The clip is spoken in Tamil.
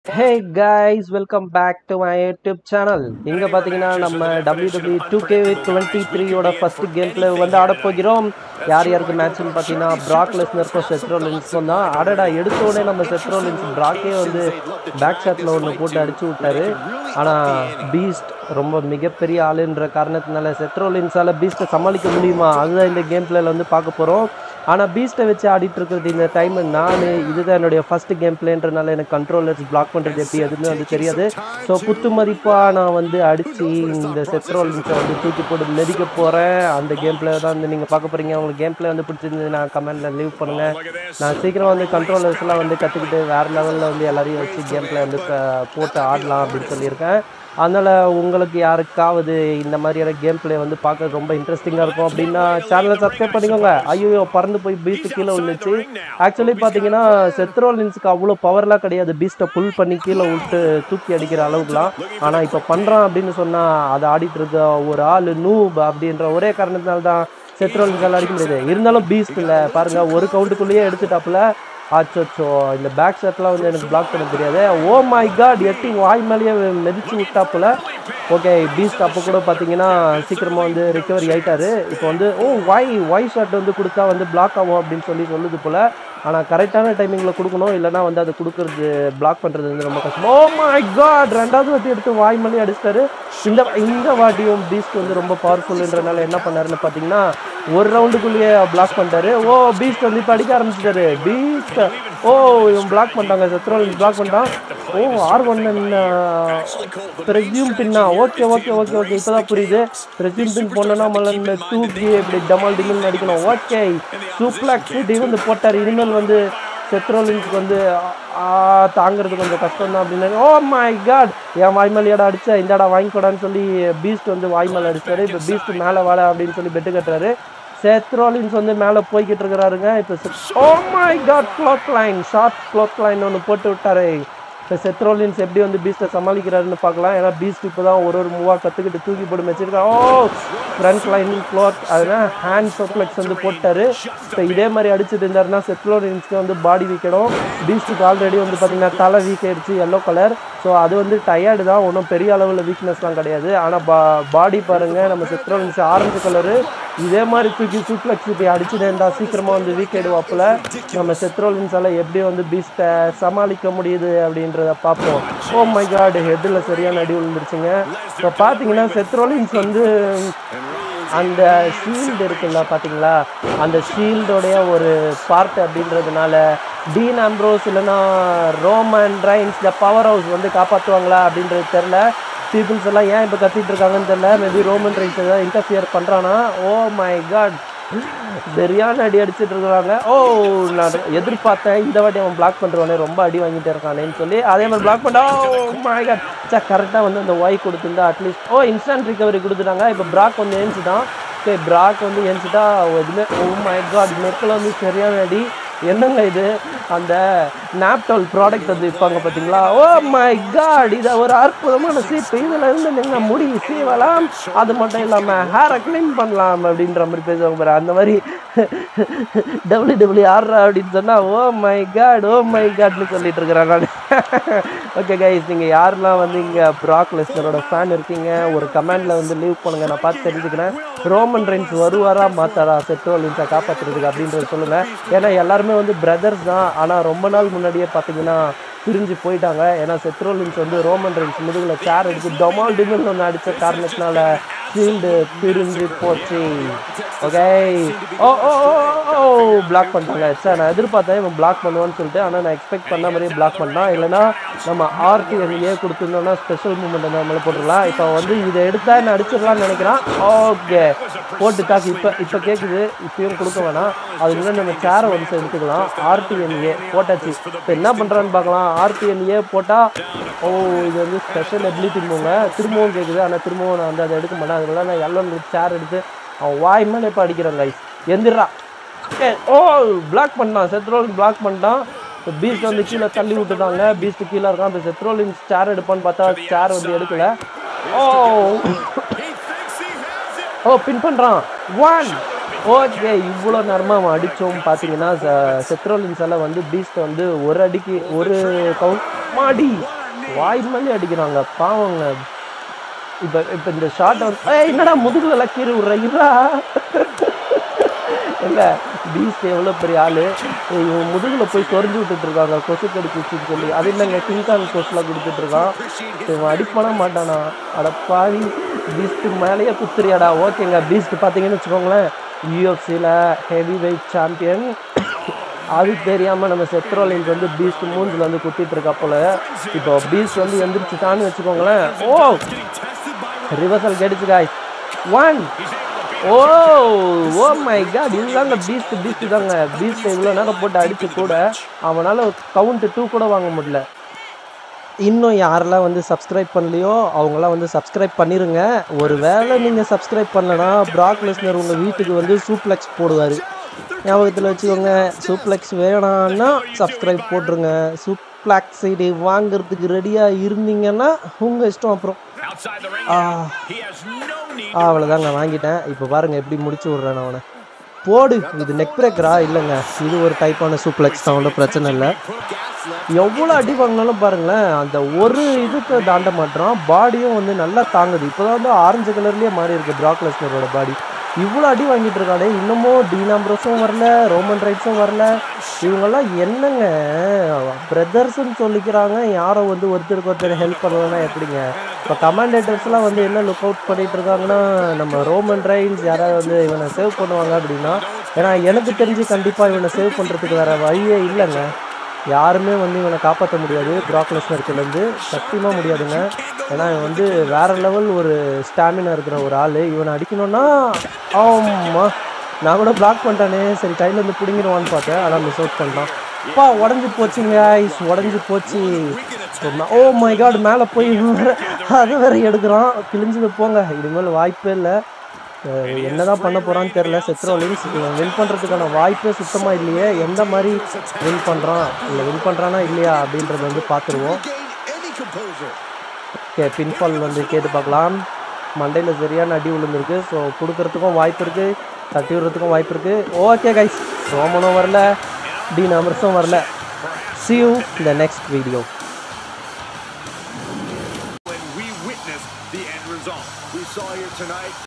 Hey guys welcome back to my YouTube channel இங்கே பார்த்தீங்கன்னா நம்ம W W two K twenty த்ரீயோட ஃபர்ஸ்ட் கேம் பிளே வந்து ஆட போகிறோம் யார் யாருக்கு மேட்ச்னு பார்த்தீங்கன்னா பிராக் லெஸ்னருக்கும் செத்ரோலின்ஸ்க்கும் தான் அடடா எடுத்த உடனே நம்ம செத்ரோலின்ஸ் பிராக்கே வந்து பேக் ஷாட்டில் ஒன்று போட்டு அடிச்சு விட்டாரு ஆனால் பீஸ்ட் ரொம்ப மிகப்பெரிய ஆளுன்ற காரணத்தினால செத்ரோலின்ஸால் பீஸ்ட்டை சமாளிக்க முடியுமா அதுதான் இந்த கேம் பிளேல வந்து பார்க்க போகிறோம் ஆனால் பீஸ்ட்டை வச்சு ஆடிட்டு இருக்கிறது இந்த டைம் நான் இதுதான் என்னுடைய ஃபர்ஸ்ட் கேம் பிளேன்றனால எனக்கு கண்ட்ரோலர்ஸ் பிளாக் பண்ணுறது எப்படி எதுவுமே வந்து தெரியாது ஸோ குத்து மதிப்பாக நான் வந்து அடித்து இந்த செத்ரோலின்ஸை வந்து தூக்கி போட்டு மெதிக்க போகிறேன் அந்த கேம் பிளே தான் வந்து நீங்கள் பார்க்க போகிறீங்க உங்களுக்கு கேம் பிளே வந்து பிடிச்சிருந்து நான் கமெண்ட்டில் லீவ் பண்ணுங்கள் நான் சீக்கிரம் வந்து கண்ட்ரோலர்ஸ்லாம் வந்து கற்றுக்கிட்டு வேறு லெவலில் வந்து எல்லாரையும் வச்சு கேம் பிளே வந்து க- போட்டு ஆடலாம் அப்படின்னு சொல்லியிருக்கேன் அதனால் உங்களுக்கு யாருக்காவது இந்த மாதிரியான கேம் பிளே வந்து பார்க்க ரொம்ப இன்ட்ரெஸ்டிங்காக இருக்கும் அப்படின்னா சேனலை சப்ஸ்கிரைப் பண்ணிக்கோங்க ஐயோ பறந்து போய் பீஸ்ட் கீழே விழுந்துச்சு ஆக்சுவலி பார்த்தீங்கன்னா செத்ரோலின்ஸுக்கு அவ்வளோ பவர்லாம் கிடையாது பீஸ்ட்டை புல் பண்ணி கீழே விட்டு தூக்கி அடிக்கிற அளவுக்குலாம் ஆனால் இப்போ பண்ணுறான் அப்படின்னு சொன்னால் அதை ஆடிட்டு இருக்க ஒரு ஆள் நூப் அப்படின்ற ஒரே காரணத்தினால தான் செத்ரோலின்ஸால் அடிக்க முடியாது இருந்தாலும் பீஸ்ட் இல்லை பாருங்கள் ஒரு கவுண்டுக்குள்ளேயே எடுத்துட்டாப்புல அச்சோ இந்த பேக் ஷாட்லாம் வந்து எனக்கு பிளாக் பண்ண தெரியாது ஓ மை காட் எட்டி வாய் மேலேயே மிதிச்சு விட்டாப்புல ஓகே பீஸ்ட் அப்போ கூட பார்த்தீங்கன்னா சீக்கிரமாக வந்து ரிகவரி ஆயிட்டாரு இப்போ வந்து ஓ வாய் வாய் ஷாட் வந்து கொடுத்தா வந்து பிளாக் ஆகும் அப்படின்னு சொல்லி சொல்லுது போல் ஆனால் கரெக்டான டைமிங்கில் கொடுக்கணும் இல்லைனா வந்து அது கொடுக்கறது பிளாக் பண்ணுறது வந்து ரொம்ப கஷ்டம் ஓ மை காட் ரெண்டாவது வாட்டி எடுத்து வாய் மேலே அடிச்சிட்டாரு இந்த இந்த வாட்டியும் பீஸ்ட் வந்து ரொம்ப பவர்ஃபுல்ன்றனால என்ன பண்ணாருன்னு பார்த்தீங்கன்னா ஒரு ரவுண்டுக்குள்ளேயே பிளாக் பண்ணிட்டாரு ஓ பீஸ்ட் வந்து இப்போ அடிக்க ஆரம்பிச்சிட்டாரு பீஸ்ட் ஓ இவன் பிளாக் பண்ணிட்டாங்க சத்ரோல் பிளாக் பண்ணிட்டான் ஓ ஆர் ஒன் ரெஸ்யூம் பின்னா ஓகே ஓகே ஓகே ஓகே இப்போதான் புரியுது ரெஸ்யூம் பின் போனோன்னா மல்ல தூக்கி இப்படி டமால் டிமில் அடிக்கணும் ஓகே சூப்ளாக் இது வந்து போட்டார் இனிமேல் வந்து செத்ரோலின்ஸ்க்கு வந்து ஆ, தாங்கிறது கொஞ்சம் கஷ்டம் தான் அப்படின்னு ஓ மை காட் என் வாய்மலையோட அடிச்சா இந்தாடா வாங்கிக்கூடான்னு சொல்லி பீஸ்ட் வந்து வாய்மலை அடிச்சாரு இப்போ பீஸ்ட் மேலே வாழ அப்படின்னு சொல்லி பெட்டு கட்டுறாரு செத்ரோலின்ஸ் வந்து மேலே போய்கிட்டு இருக்கிறாருங்க இப்போ oh my god cloth line short cloth line ஒன்று போட்டு விட்டாரு இப்போ செத்ரோலின்ஸ் எப்படி வந்து பீஸ்ட்டை சமாளிக்கிறாருன்னு பார்க்கலாம் ஏன்னா பீஸ்ட் இப்போ தான் ஒரு ஒரு மூவாக கற்றுக்கிட்டு தூக்கி போட்டு வச்சிருக்கா ஓ ஃப்ரண்ட் லைன் க்ளோத் அதனால் ஹேண்ட் சோப்ளெக்ஸ் வந்து போட்டாரு இப்போ இதே மாதிரி அடிச்சுட்டு இருந்தாருன்னா செத்ரோலின்ஸ்க்கு வந்து பாடி வீக்கணும் பீஸ்ட்டுக்கு ஆல்ரெடி வந்து பார்த்தீங்கன்னா தலை வீக் ஆயிடுச்சு எல்லோ கலர் ஸோ அது வந்து டயர்டு தான் ஒன்றும் பெரிய அளவில் வீக்னஸ்லாம் கிடையாது ஆனால் பா பாடி பாருங்கள் நம்ம செத்ரோலின்ஸ் ஆரஞ்சு கலரு இதே மாதிரி தூக்கி சூப்ளெக்ஸ் இப்படி அடிச்சுட்டு இருந்தால் சீக்கிரமாக வந்து வீக் ஆயிடுவாப்புல நம்ம செத்ரோலின்ஸால் எப்படி வந்து பீஸ்ட்டை சமாளிக்க முடியுது அப்படின்றத பார்ப்போம் ஓ மை காட் ஹெட்டில் சரியான அடி விழுந்துருச்சுங்க இப்போ பார்த்தீங்கன்னா செத்ரோலின்ஸ் வந்து அந்த ஷீல்டு இருக்குல்ல பார்த்தீங்களா அந்த ஷீல்டோடைய ஒரு பார்ட் அப்படின்றதுனால டீன் ஆம்ப்ரோஸ் இல்லைன்னா Roman Reigns the power house வந்து காப்பாற்றுவாங்களா அப்படின்றது தெரில பீப்புள்ஸ் எல்லாம் ஏன் இப்போ கத்திட்டு இருக்காங்கன்னு தெரில மேபி ரோமன் ரைன்ஸ் ஏதாவது இன்டர்ஃபியர் பண்ணுறானா ஓ மை காட் சரியான அடி அடிச்சிட்டு இருக்காங்க ஓ நான் எதிர்பார்த்தேன் இந்த வாட்டி அவன் பிளாக் பண்ணுறவனே ரொம்ப அடி வாங்கிட்டு இருக்கானேன்னு சொல்லி அதே மாதிரி பிளாக் பண்ணா ஓ மை காட் சா கரெக்டாக வந்து அந்த ஒய் கொடுத்துருந்தா அட்லீஸ்ட் ஓ இன்ஸ்டன்ட் ரிகவரி கொடுத்துட்டாங்க இப்போ பிராக் வந்து ஏஞ்சிட்டான் ஓகே பிராக் வந்து ஏஞ்சிட்டா எதுவுமே ஓ மை காட் நெக்கில் வந்து சரியான அடி என்னங்க இது அந்த நாப்டால் ப்ராடக்ட் வந்து விற்பாங்க பார்த்தீங்களா ஓ மை காட் இது ஒரு அற்புதமான சீப்பு இதில் இருந்து நீங்கள் முடி சீவலாம் அது மட்டும் இல்லாமல் ஹேரை க்ளீன் பண்ணலாம் அப்படின்ற மாதிரி பேசுவாங்க பாரு அந்த மாதிரி டபிள்யூ டபிள்யூ ஆடுறா அப்படின்னு சொன்னால் oh my god oh my காட்னு சொல்லிட்டு இருக்கிறேன் நான் ஓகே கைஸ் நீங்கள் யாரெல்லாம் வந்து இங்கே ப்ராக் லெஸ்னரோட ஃபேன் இருக்கீங்க ஒரு கமெண்டில் வந்து லீவ் பண்ணுங்க நான் பார்த்து தெரிஞ்சுக்கிறேன் ரோமன் ரெயின்ஸ் வருவாரா மாத்தாரா செட்ரோலின்ஸை காப்பாற்றுறதுக்கு அப்படின்றது சொல்லுங்கள் ஏன்னா எல்லாருமே வந்து பிரதர்ஸ் தான் ஆனால் ரொம்ப நாள் முன்னாடியே பார்த்தீங்கன்னா பிரிஞ்சு போயிட்டாங்க ஏன்னா செத்ரோலின்ஸ் வந்து ரோமன் ரெயின்ஸ் முதுகில் சேர் அடிச்சு டொமால் டிமில் ஒன்று அடித்த காரணத்தினால ஃபீல்டு பிரிஞ்சு போச்சு okay oh oh oh block பண்ணிட்டாங்க சார் நான் எதிர்பார்த்தேன் இவன் பிளாக் பண்ணுவான்னு சொல்லிட்டு ஆனால் நான் எக்ஸ்பெக்ட் பண்ண மாதிரியே பிளாக் பண்ணான் இல்லைன்னா நம்ம ஆர்டிஎன்ஏ கொடுத்துருந்தோம்னா ஸ்பெஷல் மூமெண்ட் அந்த மேலே போட்டுடலாம் இப்போ வந்து இதை எடுத்தா நான் அடிச்சிடலாம்னு நினைக்கிறான் ஓகே போட்டு தாக்கு இப்போ இப்போ கேட்குது இப்பயும் கொடுக்க வேணாம் அதுக்கு முன்னாடி நம்ம சேரை வந்து எடுத்துக்கலாம் ஆர்டிஎன்ஏ போட்டாச்சு இப்போ என்ன பண்ணுறான்னு பார்க்கலாம் ஆர்டிஎன்ஏ போட்டால் ஓ இது வந்து ஸ்பெஷல் எபிலிட்டி போங்க திரும்பவும் கேட்குது ஆனால் திரும்பவும் நான் வந்து அதை எடுக்க மாட்டேன் அதனால நான் எல்லோ சேர் எடுத்து அவன் வாய் மேலே இப்போ அடிக்கிறேன் கைஸ் எந்திரா ஏ ஓ பிளாக் பண்ணான் செத்ரோலின் பிளாக் பண்ணிட்டான் இப்போ பீஸ்ட் வந்து கீழே தள்ளி விட்டுட்டாங்க பீஸ்ட் கீழே இருக்கான் இப்போ செத்ரோலின் சேர் எடுப்பான்னு பார்த்தா சேர் வந்து எடுக்கல ஓ ஓ பின் பண்ணுறான் ஒன் ஓகே இவ்வளோ நேரமாக அவன் அடித்தோம் பார்த்தீங்கன்னா செத்ரோலின்ஸால் வந்து பீஸ்ட்டை வந்து ஒரு அடிக்கு ஒரு கவுண்ட் மாடி வாய் மேலே அடிக்கிறாங்க பாவங்க இப்போ இப்போ இந்த ஷார்ட் வந்து ஏய் என்னடா முதுகுல எல்லாம் கீறி விட்றா இல்லை பீஸ்ட் எவ்வளோ பெரிய ஆள் இவன் முதுகில் போய் சொரிஞ்சு விட்டுட்டு இருக்காங்க கொசு கடிச்சிச்சுன்னு சொல்லி அது இல்லைங்க கிங்காங் கொசுலாம் கொடுத்துட்டு இருக்கான் இவன் அடிப்பானா மாட்டானா அட பாவி பீஸ்ட் மேலேயே குத்துறியாடா ஓகேங்க பீஸ்ட் பார்த்தீங்கன்னு வச்சுக்கோங்களேன் யூஎஃப்சியில் ஹெவி வெயிட் சாம்பியன் அது தெரியாமல் நம்ம செத்ரோலின்ஸ் வந்து பீஸ்ட் மூஞ்சில் வந்து குத்திட்டு இருக்கா போல இப்போ பீஸ்ட் வந்து எந்திரிச்சுட்டான்னு வச்சுக்கோங்களேன் ஓ ரிவர்சல் கெடிச்சு guys one oh oh my god இதுதாங்க பீஸ்ட் பீஸ்ட் தாங்க பீஸ்ட் இவ்வளோ நேரம் போட்டு அடிச்சு கூட அவனால் கவுண்ட் டூ கூட வாங்க முடியல இன்னும் யாரெல்லாம் வந்து சப்ஸ்கிரைப் பண்ணலையோ அவங்களாம் வந்து சப்ஸ்கிரைப் பண்ணிருங்க ஒரு வேளை நீங்கள் சப்ஸ்கிரைப் பண்ணலனா ப்ராக் லெஸ்னர் உங்கள் வீட்டுக்கு வந்து சூப்ளெக்ஸ் போடுவார் ஞாபகத்தில் வச்சுக்கோங்க சூப்ளெக்ஸ் வேணான்னா சப்ஸ்கிரைப் போட்டுருங்க சூப்ளெக்ஸ் இது வாங்குறதுக்கு ரெடியாக இருந்தீங்கன்னா உங்கள் இஷ்டம் அப்புறம் Outside the ring. Ah He has no need ஆ அவ்வளோதாங்க வாங்கிட்டேன் இப்போ பாருங்க எப்படி முடிச்சு விட்றேன் நான் அவனை போடு இது நெக் பிரேக்கரா இல்லைங்க இது ஒரு டைப்பான சூப்ளெக்ஸ் தான் ஒன்றும் பிரச்சனை இல்லை எவ்வளோ அடி வாங்கினாலும் பாருங்களேன் அந்த ஒரு இதுக்கு தாண்ட மாட்டோம் பாடியும் வந்து நல்லா தாங்குது இப்போ தான் வந்து ஆரஞ்சு கலர்லேயே மாறி இருக்கு ப்ராக் லெஸ்னரோட பாடி இவ்வளோ அடி வாங்கிட்டு இருக்கானே இன்னமும் டீனாம்ப்ரோஸும் வரல ரோமன் ரைட்ஸும் வரல இவங்கெல்லாம் என்னங்க பிரதர்ஸ்ன்னு சொல்லிக்கிறாங்க யாரோ வந்து ஒருத்தருக்கு ஒருத்தர் ஹெல்ப் பண்ணலன்னா எப்படிங்க இப்போ கமாண்டேட்டர்ஸ்லாம் வந்து என்ன லுக் அவுட் பண்ணிட்டு இருக்காங்கன்னா நம்ம ரோமன் ரைன்ஸ் யாராவது வந்து இவனை சேவ் பண்ணுவாங்க அப்படின்னா ஏன்னா எனக்கு தெரிஞ்சு கண்டிப்பாக இவனை சேவ் பண்ணுறதுக்கு வேற வழியே இல்லைங்க யாருமே வந்து இவனை காப்பாற்ற முடியாது ப்ராக் லெஸ்னர்கிட்டேருந்து சத்தியமாக முடியாதுங்க ஏன்னா இவன் வந்து வேற லெவல் ஒரு ஸ்டாமினா இருக்கிற ஒரு ஆள் இவனை அடிக்கணும்னா ஆமா நான் கூட பிளாக் பண்ணிட்டானே சரி கையில இருந்து பிடிங்கிடுவான்னு பார்த்தேன் ஆனால் மிஸ் அவுட் பண்ணிட்டான் அப்பா உடஞ்சி போச்சுங்க ஐஸ் உடஞ்சி போச்சு ஓ மை காட் மேலே போய் வேற அது வேற எடுக்கிறான் கிழிஞ்சது போங்க இனிமேல் வாய்ப்பே இல்லை அஹ் என்னதான் பண்ண போறான்னு தெரியல செத்ரோலின்ஸ் இவன் வின் பண்றதுக்கான வாய்ப்பே சுத்தமா இல்லையே எந்த மாதிரி வின் பண்றான் இல்லை வின் பண்றானா இல்லையா அப்படின்றத வந்து பார்த்துருவோம் gain any composure. Okay pinfall வந்து கேட்டு பார்க்கலாம் மண்டையில் சரியான அடி விழுந்திருக்கு ஸோ கொடுக்கறதுக்கும் வாய்ப்பு இருக்கு தட்டி விடுறதுக்கும் வாய்ப்பு இருக்கு ஓகே கைஸ் ரோமனும் வரல டி நம்பர்ஸும் வரல see you in the next video when we witness the end result. We saw here tonight